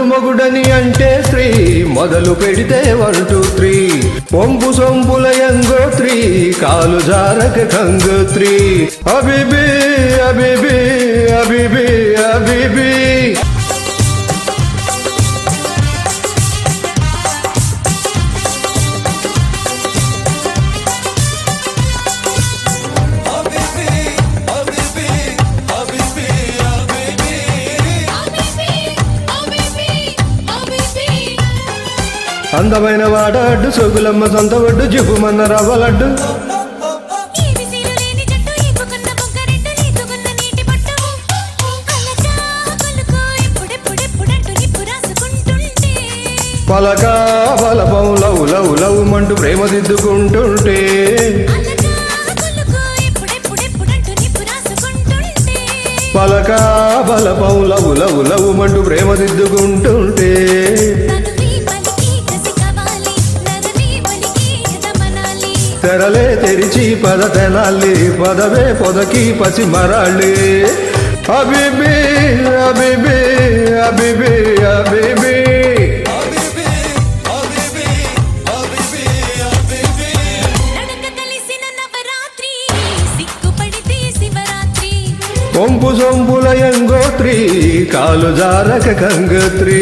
మొగుడని అంటే స్త్రీ మొదలు పెడితే వన్ టూ త్రీ పొంపు సొంపుల యంగోత్రి కాలు జారక కంగోత్రి అబిబి అబిబి అబిబి అబిబి అందమైన వాడాడు సొగులమ్మ సొంత ఒడ్డు జిబుమన్న రవ్వలడ్డు పలక బలపం లవ్ లవ్ లవ్ మంటూ ప్రేమ దిద్దుకుంటుంటే పలక బలపం లవ్ లవ్ లవ్ మంటూ ప్రేమ దిద్దుకుంటుంటే తెరలే తెరిచి పద తెనాలి పదవే పొదకి పసి మరాళ్ళి అబిబి అబిబి అబిబి అబిబి పొంపు సొంపుల యంగోత్రి కాలు జారక కంగత్రి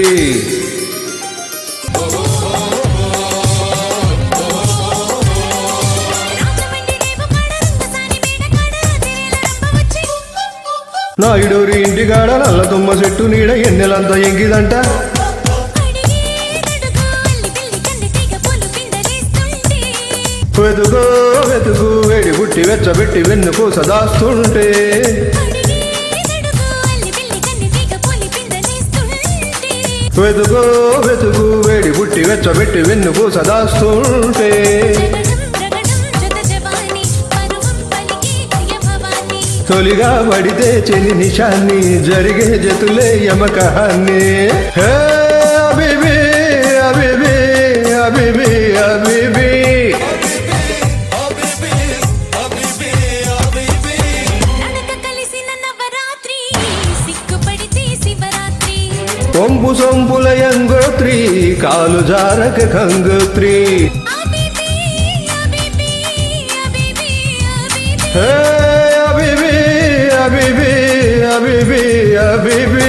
నాయుడూరి ఇంటికాడ నల్ల తుమ్మ చెట్టు నీడ ఎన్నెలంతా ఎంగిదంట వెతుకో వెతుకు వేడి బుట్టి వెచ్చబెట్టి వెన్నుకు సదాస్తుంటే వెతుకో వెతుకు వేడి బుట్టి వెచ్చబెట్టి వెన్నుకు సదాస్తుంటే తొలిగా పడితే చెలి నిషాన్ని జరిగే జతులే యమకహాన్ని హే అబిబి అబిబి అబిబి అబిబి పొంపు సొంపుల యంగోత్రి కాలు జారక కంగోత్రి హే అబిబి అబిబి అబిబి అబిబి